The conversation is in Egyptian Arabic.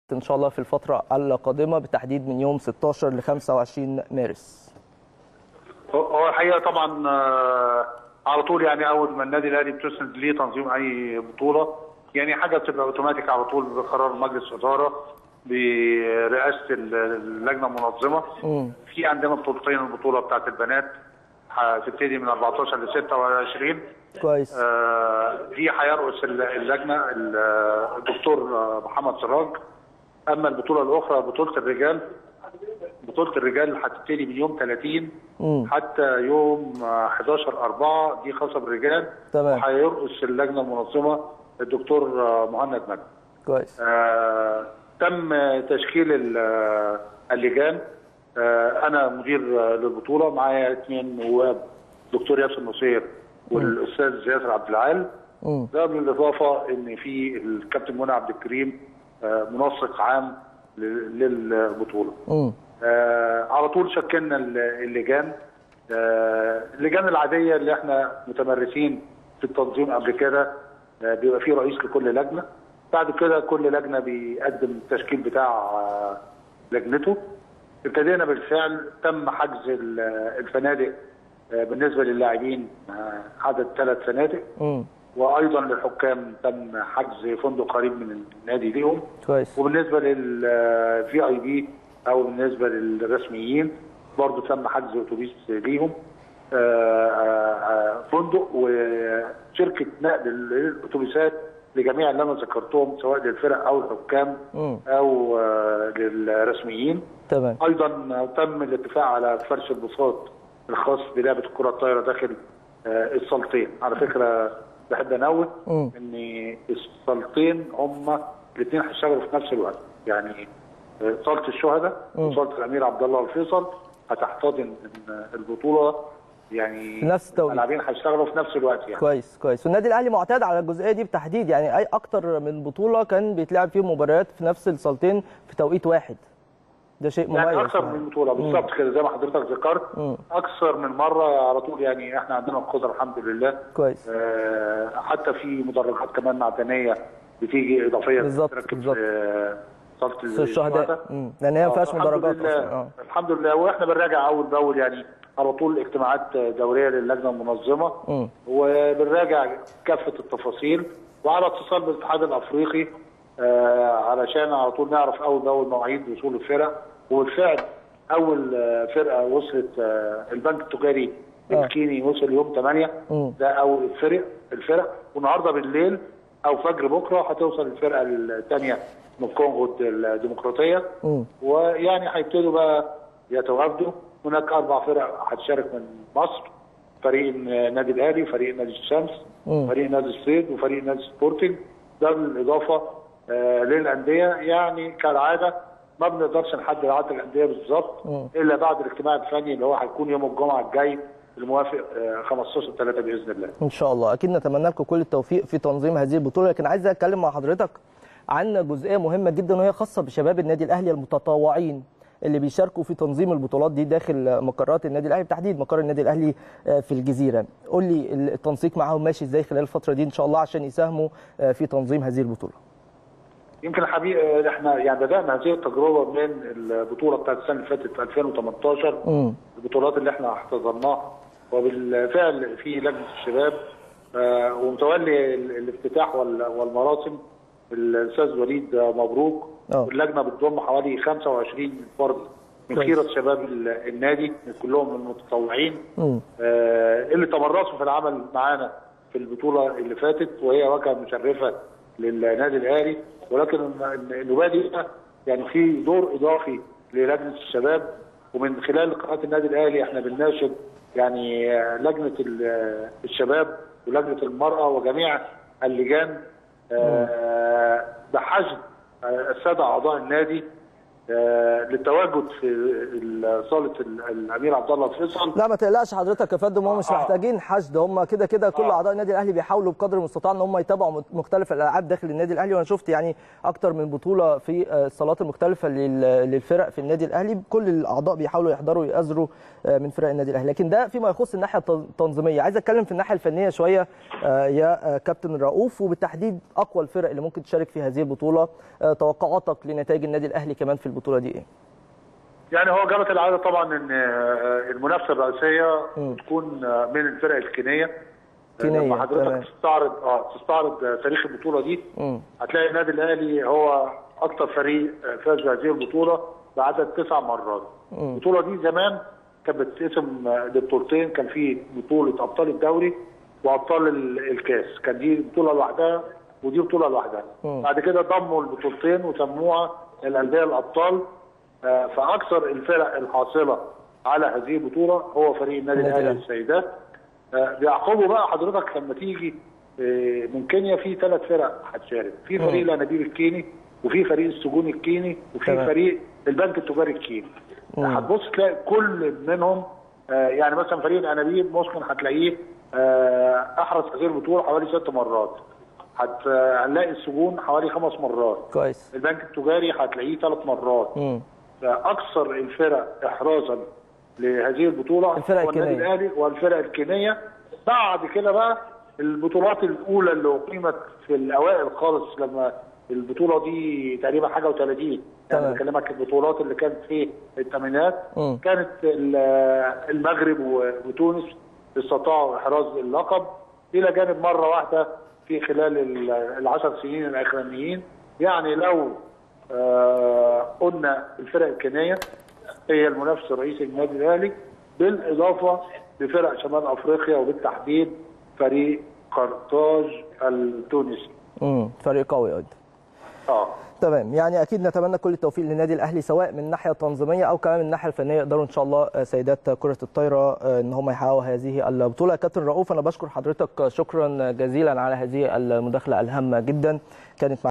ان شاء الله في الفتره القادمه بالتحديد من يوم 16 ل 25 مارس هو الحقيقه طبعا آه، على طول يعني اول ما النادي الاهلي بتسند ليه تنظيم اي بطوله يعني حاجه بتبقى اوتوماتيك على طول بقرار مجلس اداره برئاسه اللجنه المنظمه مم. في عندنا بطولتين البطوله بتاعت البنات هتبتدي من 14 ل 26 كويس آه، دي هيرأس اللجنه الدكتور آه، محمد سراج اما البطوله الاخرى بطوله الرجال بطوله الرجال هتبتدي من يوم 30 مم. حتى يوم آه، 11 4 دي خاصه بالرجال تمام. وهيرأس اللجنه المنظمه الدكتور آه، مهند مجدي كويس آه، تم تشكيل ال- آه، اللجان آه، انا مدير آه، للبطوله معايا اثنين نواب دكتور ياسر نصير والاستاذ ياسر عبد العال مم. ده بالاضافه ان في الكابتن منى عبد الكريم آه، منسق عام ل- للبطوله مم. آه، على طول شكلنا ال- اللجان آه، اللجان العاديه اللي احنا متمرسين في التنظيم قبل كده آه، بيبقى فيه رئيس لكل لجنه بعد كده كل لجنه بيقدم التشكيل بتاع آه، لجنته ابتدينا بالفعل تم حجز ال- الفنادق آه، بالنسبه للاعبين آه، عدد ثلاث فنادق مم. وايضا للحكام تم حجز فندق قريب من النادي ليهم كويس وبالنسبه للفي اي بي او بالنسبه للرسميين برضو تم حجز اتوبيس ليهم آه، آه، آه، فندق وشركه نقل الاتوبيسات لجميع اللي انا ذكرتهم سواء للفرق او الحكام مم. او آه، للرسميين تمام ايضا تم الاتفاق على فرش البساط الخاص بلعبه الكره الطايره داخل آه، الصالتين على فكره بحب انوه مم. ان الصالتين هم الاثنين هيشتغلوا في نفس الوقت يعني آه، صاله الشهداء مم. وصاله الامير عبد الله الفيصل هتحتضن البطوله يعني في نفس التوقيت. اللاعبين هيشتغلوا في نفس الوقت يعني كويس كويس والنادي الاهلي معتاد على الجزئيه دي بالتحديد يعني اي اكتر من بطوله كان بيتلعب فيهم مباريات في نفس الصالتين في توقيت واحد ده شيء مميز يعني اكثر يعني. من بطوله بالظبط كده زي ما حضرتك ذكرت مم. اكثر من مره على طول يعني احنا عندنا القدره الحمد لله كويس آه، حتى في مدرجات كمان معدنيه بتيجي اضافيه بالظبط، بتتركب بالظبط. في صاله في الشهداء مم. لان هي ما فيهاش الحمد مدرجات لله اصلا اه الحمد لله واحنا بنراجع اول باول يعني على طول اجتماعات دوريه للجنه المنظمه مم. وبنراجع كافه التفاصيل وعلى اتصال بالاتحاد الافريقي آه علشان على طول نعرف اول باول مواعيد وصول الفرق وبالفعل اول آه، فرقه وصلت آه البنك التجاري آه. الكيني وصل يوم 8 مم. ده اول الفرق الفرق والنهارده بالليل او فجر بكره هتوصل الفرقه الثانيه من الكونغو الديمقراطيه مم. ويعني هيبتدوا بقى يتوافدوا هناك اربع فرق هتشارك من مصر فريق النادي الاهلي وفريق نادي الشمس مم. فريق نادي الصيد وفريق نادي سبورتنج ده بالاضافه آه للانديه يعني كالعاده ما بنقدرش نحدد عدد الانديه بالظبط مم. الا بعد الاجتماع الفني اللي هو هيكون يوم الجمعه الجاي الموافق آه 15 3 باذن الله ان شاء الله اكيد نتمنى لكم كل التوفيق في تنظيم هذه البطوله لكن عايز اتكلم مع حضرتك عن جزئيه مهمه جدا وهي خاصه بشباب النادي الاهلي المتطوعين اللي بيشاركوا في تنظيم البطولات دي داخل مقرات النادي الاهلي بالتحديد مقر النادي الاهلي آه، في الجزيره قول لي التنسيق معاهم ماشي ازاي خلال الفتره دي ان شاء الله عشان يساهموا آه، في تنظيم هذه البطوله يمكن حبيب آه، احنا يعني بدانا هذه التجربه من البطوله بتاعت السنه اللي فاتت في 2018 امم البطولات اللي احنا احتضناها وبالفعل في لجنه الشباب آه، ومتولي ال- الافتتاح وال- والمراسم الاستاذ وليد آه، مبروك آه. واللجنه بتضم حوالي 25 فرد من كويس. خيره شباب ال- النادي كلهم من المتطوعين امم آه، اللي تمرسوا في العمل معانا في البطوله اللي فاتت وهي واجهه مشرفه للنادي الاهلي ولكن الن- النوبه دي يعني في دور اضافي للجنه الشباب ومن خلال قناه النادي الاهلي احنا بنناشد يعني آه، لجنه ال- الشباب ولجنه المراه وجميع اللجان آه، بحشد آه، الساده اعضاء النادي آه، للتواجد في ال- صاله ال- الامير عبد الله الفيصل لا ما تقلقش حضرتك يا فندم هم مش آه. محتاجين حشد هم كده كده كل آه. اعضاء النادي الاهلي بيحاولوا بقدر المستطاع ان هم يتابعوا مختلف الالعاب داخل النادي الاهلي وانا شفت يعني اكتر من بطوله في آه، الصالات المختلفه لل- للفرق في النادي الاهلي كل الاعضاء بيحاولوا يحضروا ويأزروا آه، من فرق النادي الاهلي لكن ده فيما يخص الناحيه التن- التنظيميه عايز اتكلم في الناحيه الفنيه شويه آه، يا آه، كابتن رؤوف وبالتحديد اقوى الفرق اللي ممكن تشارك في هذه البطوله آه، توقعاتك لنتائج النادي الاهلي كمان في البطوله دي ايه يعني هو جرت العاده طبعا ان آه، المنافسه الرئيسيه تكون آه، من الفرق الكينيه كينية، لما حضرتك تمام. تستعرض اه تستعرض آه، تاريخ البطوله دي مم. هتلاقي النادي الاهلي هو اكثر فريق آه، فاز بهذه البطوله بعدد تسع مرات. البطوله دي زمان كانت بتتقسم آه، لبطولتين كان في بطوله ابطال الدوري وابطال ال- الكاس كان دي بطوله لوحدها ودي بطوله لوحدها. مم. بعد كده ضموا البطولتين وسموها الانديه الابطال آه، فاكثر الفرق الحاصله على هذه البطوله هو فريق النادي النادي الاهلي الأهلي. للسيدات آه، بيعقبوا بقى حضرتك لما تيجي آه، من كينيا في ثلاث فرق هتشارك في فريق الانابيب الكيني وفي فريق السجون الكيني وفي تمام. فريق البنك التجاري الكيني مم. هتبص تلاقي كل منهم آه، يعني مثلا فريق الانابيب ممكن هتلاقيه آه، احرز هذه البطوله حوالي ست مرات هت- آه، هنلاقي السجون حوالي خمس مرات كويس البنك التجاري هتلاقيه ثلاث مرات مم. فاكثر الفرق احرازا لهذه البطوله الفرق هو النادي الكينية. الاهلي والفرق الكينيه بعد كده بقى البطولات الاولى اللي اقيمت في الاوائل خالص لما البطوله دي تقريبا حاجه و30 يعني تمام. بكلمك البطولات اللي كانت في الثمانينات مم. كانت ال- المغرب و- وتونس استطاعوا احراز اللقب الى جانب مره واحده في خلال ال- العشر سنين الاخرانيين يعني لو آه، قلنا الفرق الكينيه هي المنافس الرئيسي للنادي الاهلي بالاضافه لفرق شمال افريقيا وبالتحديد فريق قرطاج التونسي. مم. فريق قوي ايضا اه تمام يعني اكيد نتمنى كل التوفيق للنادي الاهلي سواء من الناحيه التنظيميه او كمان من الناحيه الفنيه يقدروا ان شاء الله آه، سيدات كره الطايره آه، ان هم يحققوا هذه البطوله يا كابتن رؤوف انا بشكر حضرتك شكرا جزيلا على هذه المداخله الهامه جدا كانت مع